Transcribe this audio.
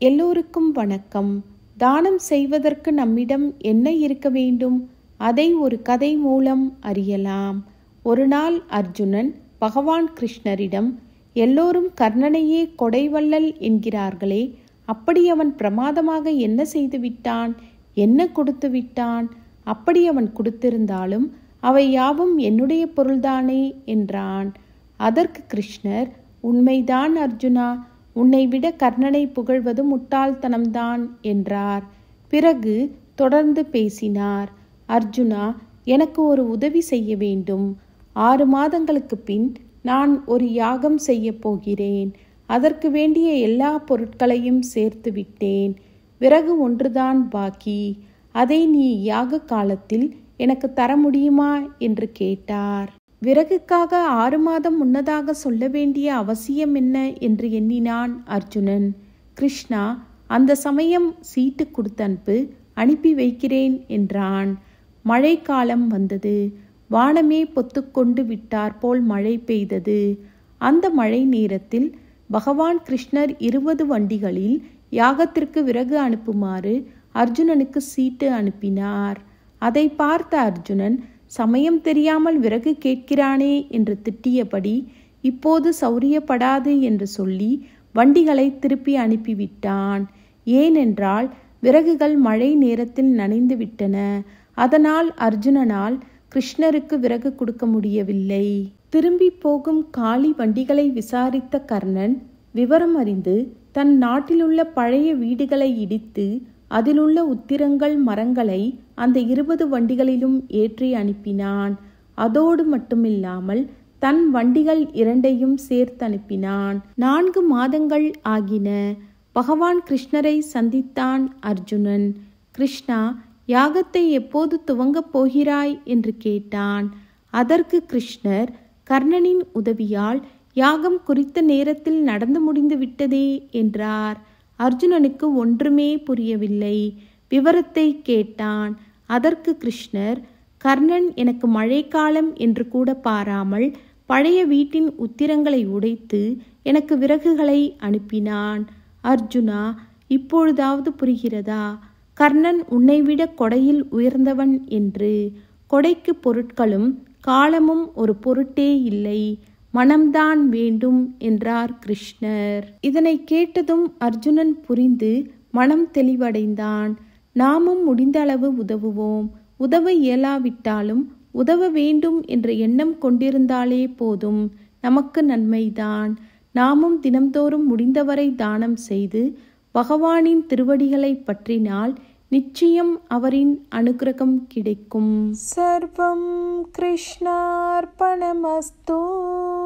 எல்லோருக்கும் வணக்கம் தானம் செய்வதற்கு நம்மிடம் என்ன இருக்க வேண்டும் அதை ஒரு கதை மூலம் அறியலாம் ஒரு நாள் அர்ஜுனன் பகவான் கிருஷ்ணரிடம் எல்லோரும் கர்ணனையே கொடைவள்ளல் என்கிறார்களே அப்படி அவன் பிரமாதமாக என்ன செய்து விட்டான் என்ன கொடுத்து விட்டான் அப்படி அவன் கொடுத்திருந்தாலும் அவை யாவும் என்னுடைய பொருள்தானே என்றான் அதற்கு கிருஷ்ணர் உண்மைதான் அர்ஜுனா உன்னை விட கர்ணனை புகழ்வது முட்டாள்தனம்தான் என்றார் பிறகு தொடர்ந்து பேசினார் அர்ஜுனா எனக்கு ஒரு உதவி செய்ய வேண்டும் ஆறு மாதங்களுக்கு பின் நான் ஒரு யாகம் செய்ய போகிறேன் அதற்கு வேண்டிய எல்லா பொருட்களையும் சேர்த்து விட்டேன் விறகு ஒன்றுதான் பாக்கி அதை நீ யாக காலத்தில் எனக்கு தர முடியுமா என்று கேட்டார் விறகுக்காக ஆறு மாதம் முன்னதாக சொல்ல வேண்டிய அவசியம் என்ன என்று எண்ணினான் அர்ஜுனன் கிருஷ்ணா அந்த சமயம் சீட்டு கொடுத்தனுப்பு அனுப்பி வைக்கிறேன் என்றான் மழைக்காலம் வந்தது வானமே பொத்துக்கொண்டு விட்டார் போல் மழை பெய்தது அந்த மழை நேரத்தில் பகவான் கிருஷ்ணர் இருபது வண்டிகளில் யாகத்திற்கு விறகு அனுப்புமாறு அர்ஜுனனுக்கு சீட்டு அனுப்பினார் அதை பார்த்த அர்ஜுனன் சமயம் தெரியாமல் விறகு கேட்கிறானே என்று திட்டியபடி இப்போது சௌரியப்படாது என்று சொல்லி வண்டிகளை திருப்பி அனுப்பிவிட்டான் ஏனென்றால் விறகுகள் மழை நேரத்தில் நனைந்து விட்டன அதனால் அர்ஜுனனால் கிருஷ்ணருக்கு விறகு கொடுக்க முடியவில்லை திரும்பி போகும் காளி வண்டிகளை விசாரித்த கர்ணன் விவரம் அறிந்து தன் நாட்டிலுள்ள பழைய வீடுகளை இடித்து அதிலுள்ள உத்திரங்கள் மரங்களை அந்த இருபது வண்டிகளிலும் ஏற்றி அனுப்பினான் அதோடு மட்டுமில்லாமல் தன் வண்டிகள் இரண்டையும் சேர்த்து அனுப்பினான் நான்கு மாதங்கள் ஆகின பகவான் கிருஷ்ணரை சந்தித்தான் அர்ஜுனன் கிருஷ்ணா யாகத்தை எப்போது துவங்கப் போகிறாய் என்று கேட்டான் அதற்கு கிருஷ்ணர் கர்ணனின் உதவியால் யாகம் குறித்த நேரத்தில் நடந்து முடிந்து விட்டதே என்றார் அர்ஜுனனுக்கு ஒன்றுமே புரியவில்லை விவரத்தை கேட்டான் அதற்கு கிருஷ்ணர் கர்ணன் எனக்கு மழைக்காலம் என்று கூட பாராமல் பழைய வீட்டின் உத்திரங்களை உடைத்து எனக்கு விறகுகளை அனுப்பினான் அர்ஜுனா இப்பொழுதாவது புரிகிறதா கர்ணன் உன்னைவிட கொடையில் உயர்ந்தவன் என்று கொடைக்கு பொருட்களும் காலமும் ஒரு பொருட்டே இல்லை மனம்தான் வேண்டும் என்றார் கிருஷ்ணர் இதனை கேட்டதும் அர்ஜுனன் புரிந்து மனம் தெளிவடைந்தான் நாமும் முடிந்த அளவு உதவுவோம் உதவ இயலாவிட்டாலும் உதவ வேண்டும் என்ற எண்ணம் கொண்டிருந்தாலே போதும் நமக்கு நன்மைதான் நாமும் தினம்தோறும் முடிந்தவரை தானம் செய்து பகவானின் திருவடிகளை பற்றினால் நிச்சயம் அவரின் அனுகிரகம் கிடைக்கும் சர்வம் கிருஷ்ணார்பணமஸ்தூ